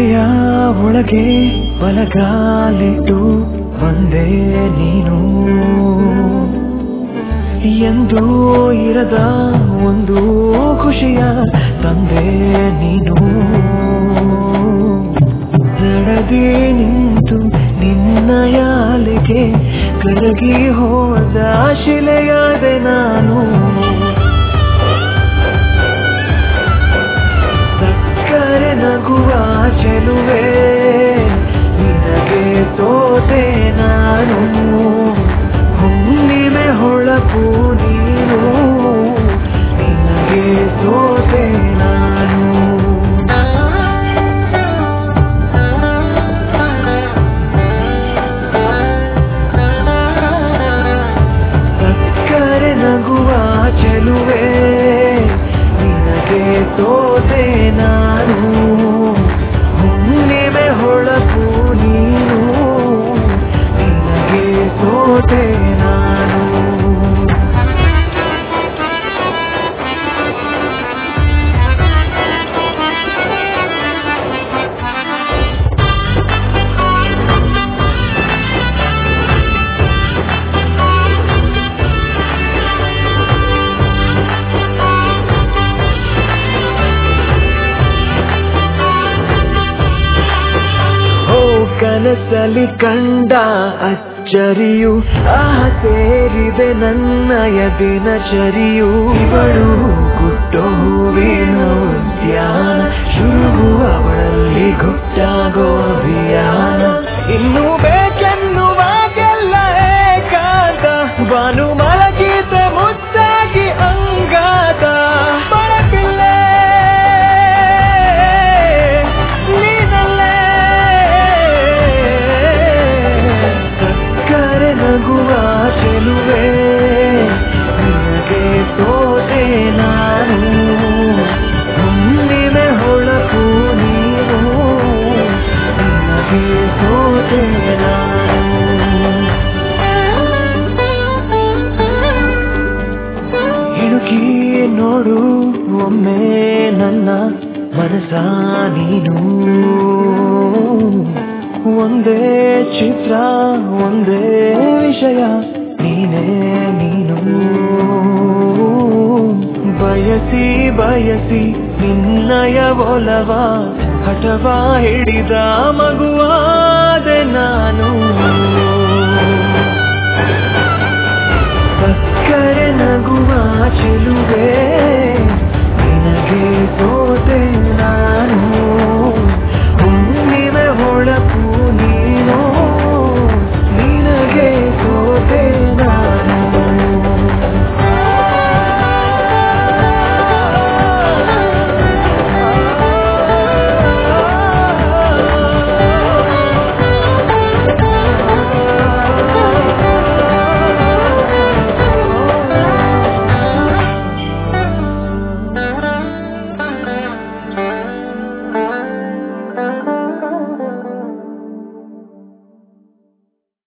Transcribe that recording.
ಎದೆಯ ಒಳಗೆ ಬಲಗಾಲಿಟ್ಟು ಬಂದೆ ನೀನು ಎಂದೂ ಇರದ ಒಂದು ಖುಷಿಯ ತಂದೆ ನೀನು ದಡದಿ ನಿಂತು ನಿನ್ನಯ ಅಲೆಗೆ ಕರಗಿ ಹೋದ ಶಿಲೆಯಾದೆ ನಾನು ಸಕ್ಕರೆ ನಗುವ ಚೆಲುವೆ ನಿನಗೆ ಸೋತೆ ನಾನು ಹುಣ್ಣಿಮೆ ಹೊಳಪು ನೀನು ನಿನಗೆ ಸೋತೆ ನಾನು ಸಕ್ಕರೆ ನಗುವ ಚೆಲುವೆ ನಿನಗೆ ಸೋತೆ ನಾನು ಹುಣ್ಣಿಮೆ ಹೊಳಪು ನೀನು ನಿನಗೆ ಸೋತೆ ನಾನು ಓ ಕನಸಲಿ ಕಂಡ ಅಚ್ಚರಿಯು ಆ ಸೇರಿದೆ ನನ್ನಯ ದಿನಚರಿಯು ಇವಳು ಗುಡ್ಡೋ ಹೂವಿನ ಉದ್ಯಾನ ಶುರು ಅವಳಲ್ಲಿ ಗುಟ್ಟಾಗೋ ಅಭಿಯಾನ ಇನ್ನು ಬೇಕೆನ್ನುವಾಗೆಲ್ಲ ಏಕಾಂತ ಬಾನು ಮಲಗಿದ ಮುದ್ದಾಗಿ ಅಂಗಾತ ಬರಪಿಲ್ಲೇ ನೀನಲ್ಲೇ ಸಕ್ಕರೆ ನಗುವ ಚೆಲುವೆ ನಿನಗೆ ಸೋತೆ ನಾನು ಹುಣ್ಣಿಮೆ ಹೊಳಪು ನೀನು ನಿನಗೆ ಸೋತೆ ನಾನು ಇಣುಕಿ ನೋಡು ಒಮ್ಮೆ ನನ್ನ ಮನಸ ನೀನು ಒಂದೇ ಚಿತ್ರ ಒಂದೇ ವಿಷಯ ನೀನೇ ನೀನು ಬಯಸಿ ಬಯಸಿ ನಿನ್ನಯ ಒಲವ ಹಠವ ಹಿಡಿದ ಮಗುವಾದೆ ನಾನು